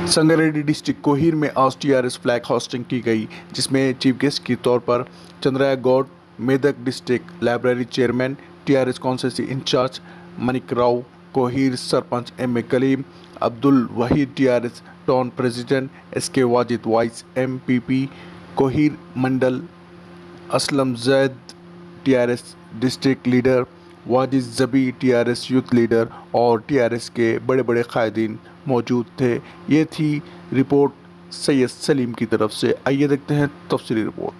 Sangareddy district Kohir में आज TRS flag hosting की गई जिसमें चीफ गेस्ट के तौर पर Chandraiah Goud Medak district library chairman TRS council incharge Manik Rao Kohir sarpanch M A Kaleem Abdul Waheed TRS town president S K Wajid vice M P P Kohir mandal Aslam Zaid TRS district leader Wajid Jabi TRS youth leader और TRS के बड़े बड़े कायदीन मौजूद थे ये थी रिपोर्ट सैयद सलीम की तरफ से आइए देखते हैं तफसीली रिपोर्ट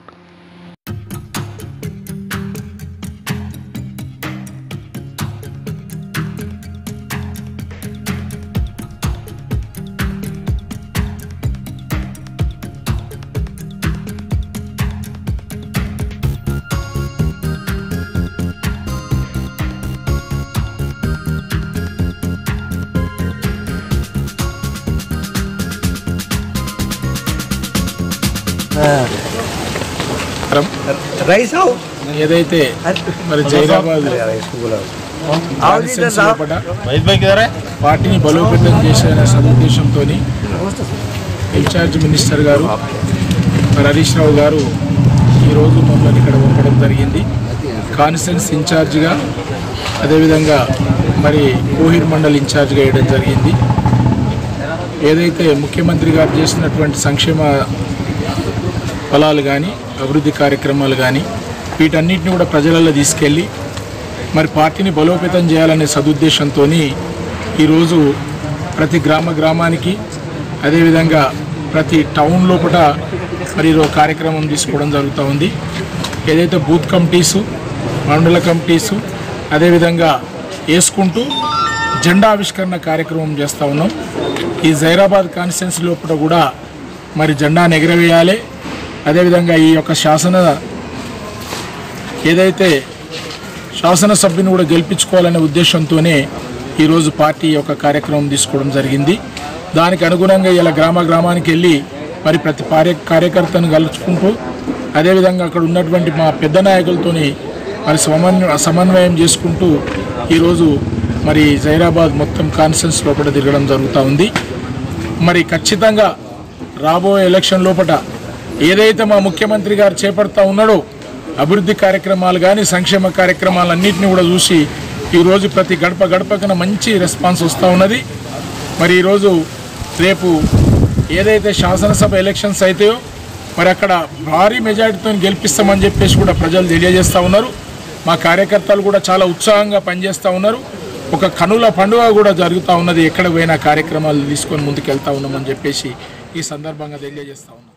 రైస్ హౌ ఏదైతే మరి జైరాబాద్ కాన్స్టిట్యున్సీ లోపల పార్టీని బలోపేతం చేసే సదుద్దేశంతో ఇన్ఛార్జ్ మినిస్టర్ గారు మరి హరీష్ రావు గారు ఈరోజు మమ్మల్ని ఇక్కడ పంపడం జరిగింది కాన్స్టిట్యున్సీ ఇన్ఛార్జిగా అదేవిధంగా మరి కోహిర్ మండల్ ఇన్ఛార్జిగా వేయడం జరిగింది ఏదైతే ముఖ్యమంత్రి గారు చేసినటువంటి సంక్షేమ ఫలాలు కానీ అభివృద్ధి కార్యక్రమాలు కానీ వీటన్నిటిని కూడా ప్రజలలో తీసుకెళ్ళి మరి పార్టీని బలోపేతం చేయాలనే సదుద్దేశంతో ఈరోజు ప్రతి గ్రామ గ్రామానికి అదేవిధంగా ప్రతి టౌన్ లోపల మరి ఈరోజు కార్యక్రమం తీసుకోవడం జరుగుతూ ఉంది ఏదైతే బూత్ కమిటీసు మండల కమిటీసు అదేవిధంగా వేసుకుంటూ జెండా ఆవిష్కరణ కార్యక్రమం చేస్తూ ఉన్నాం ఈ జైరాబాద్ కాన్స్టిట్యున్సీ లోపల కూడా మరి జెండాను ఎగరవేయాలి అదేవిధంగా ఈ యొక్క శాసన ఏదైతే శాసనసభ్యుని కూడా గెలిపించుకోవాలనే ఉద్దేశంతోనే ఈరోజు పార్టీ యొక్క కార్యక్రమం తీసుకోవడం జరిగింది దానికి అనుగుణంగా ఇలా గ్రామ గ్రామానికి వెళ్ళి మరి ప్రతి కార్య కార్యకర్తను కలుసుకుంటూ అదేవిధంగా అక్కడ ఉన్నటువంటి మా పెద్ద నాయకులతోని మరి సమన్వయ సమన్వయం చేసుకుంటూ ఈరోజు మరి జైరాబాద్ మొత్తం కాన్ఫరెన్స్ లోపల తిరగడం జరుగుతూ ఉంది మరి ఖచ్చితంగా రాబోయే ఎలక్షన్ లోపల ఏదైతే మా ముఖ్యమంత్రి గారు చేపడతా ఉన్నాడో అభివృద్ధి కార్యక్రమాలు కానీ సంక్షేమ కార్యక్రమాలన్నింటినీ కూడా చూసి ఈరోజు ప్రతి గడప గడపకన మంచి రెస్పాన్స్ వస్తూ ఉన్నది మరి ఈరోజు రేపు ఏదైతే శాసనసభ ఎలక్షన్స్ అయితాయో మరి అక్కడ భారీ మెజారిటీతో గెలిపిస్తామని చెప్పేసి కూడా ప్రజలు తెలియజేస్తూ ఉన్నారు మా కార్యకర్తలు కూడా చాలా ఉత్సాహంగా పనిచేస్తూ ఉన్నారు ఒక కనుల పండుగ కూడా జరుగుతూ ఉన్నది ఎక్కడ పోయినా కార్యక్రమాలు తీసుకొని ముందుకెళ్తా ఉన్నామని చెప్పేసి ఈ సందర్భంగా తెలియజేస్తా ఉన్నాం